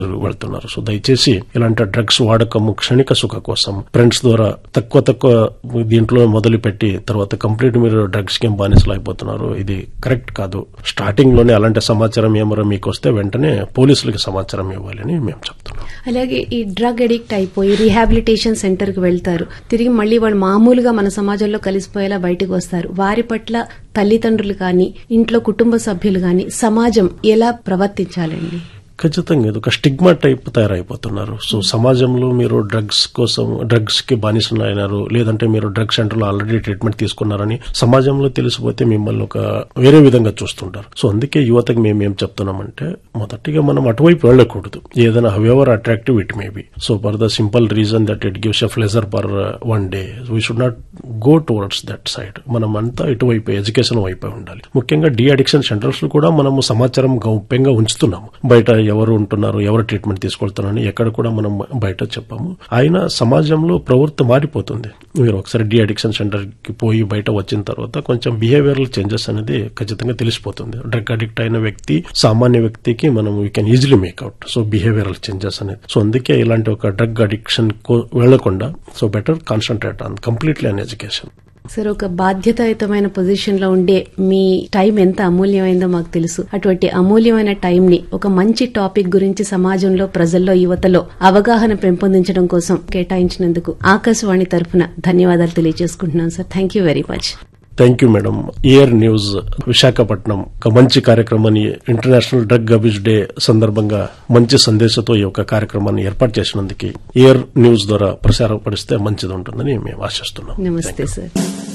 వెళ్తున్నారు సో దయచేసి ఇలాంటి డ్రగ్స్ వాడకము క్షణిక సుఖ కోసం ఫ్రెండ్స్ ద్వారా తక్కువ తక్కువ దీంట్లో మొదలు పెట్టి తర్వాత కంప్లీట్ మీరు డ్రగ్స్ కి బానిసలు అయిపోతున్నారు ఇది కరెక్ట్ కాదు స్టార్టింగ్ లోనే అలాంటి సమాచారం ఏమరో మీకు వస్తే వెంటనే పోలీసులకి సమాచారం ఇవ్వాలని మేము చెప్తున్నాం అలాగే ఈ డ్రగ్ అడిక్ట్ అయిపోయి రీహాబిలిటేషన్ సెంటర్ కి వెళ్తారు తిరిగి మళ్ళీ వాళ్ళు మామూలుగా మన సమాజంలో కలిసిపోయేలా బయటకు వస్తారు వారి పట్ల తల్లిదండ్రులు కానీ ఇంట్లో కుటుంబ సభ్యులు కానీ సమాజం ఎలా ప్రవర్తించాలండి ఖచ్చితంగా ఇది ఒక స్టిగ్మా టైప్ తయారైపోతున్నారు సో సమాజంలో మీరు డ్రగ్స్ కోసం డ్రగ్స్ కి బానిసలు అయినారు లేదంటే మీరు డ్రగ్ సెంటర్ లో ఆల్రెడీ ట్రీట్మెంట్ తీసుకున్నారని సమాజంలో తెలిసిపోతే మిమ్మల్ని ఒక వేరే విధంగా చూస్తుంటారు సో అందుకే యువతకి మేము ఏం చెప్తున్నామంటే మొదటిగా మనం అటువైపు వెళ్ళకూడదు ఏదైనా however attractive it may be so for the simple reason that it gives a pleasure per one day we should not go towards that side మనం అంతా ఇటువైపు ఎడ్యుకేషన్ వైపే ఉండాలి ముఖ్యంగా డి అడిక్షన్ సెంటర్స్ లో కూడా మనము సమాచారం గౌప్యంగా ఉంచుతున్నాము బయట ఎవరు ఉంటున్నారు ఎవరు ట్రీట్మెంట్ తీసుకెళ్తున్నారని ఎక్కడ కూడా మనం బయట చెప్పాము అయినా సమాజంలో ప్రవృత్తి మారిపోతుంది మీరు ఒకసారి డి అడిక్షన్ సెంటర్ కి పోయి బయట వచ్చిన తర్వాత కొంచెం బిహేవియరల్ చేంజెస్ అనేది ఖచ్చితంగా తెలిసిపోతుంది డ్రగ్ అడిక్ట్ అయిన వ్యక్తి సామాన్య వ్యక్తికి మనం we can easily make out so behavioural changes అనేది సో అందుకే ఇలాంటి ఒక డ్రగ్ అడిక్షన్ వెళ్లకుండా so better concentrate on completely on education sir ఒక బాధ్యతాయుతమైన పొజిషన్ లో ఉండే మీ టైం ఎంత అమూల్యమైందో మాకు తెలుసు అటువంటి అమూల్యమైన టైం ని ఒక మంచి టాపిక్ గురించి సమాజంలో ప్రజల్లో యువతలో అవగాహన పెంపొందించడం కోసం కేటాయించినందుకు ఆకాశవాణి తరఫున ధన్యవాదాలు తెలియజేసుకుంటున్నాను sir thank you very much thank you madam AIR news Visakhapatnam ఒక మంచి కార్యక్రమాన్ని ఇంటర్నేషనల్ డ్రగ్ అబ్యూస్ డే సందర్భంగా మంచి సందేశంతో ఈ యొక్క కార్యక్రమాన్ని ఏర్పాటు చేసినందుకు ఇయర్ న్యూస్ ద్వారా ప్రసారపడిస్తే మంచిది ఉంటుందని మేము ఆశిస్తున్నాం నమస్తే సార్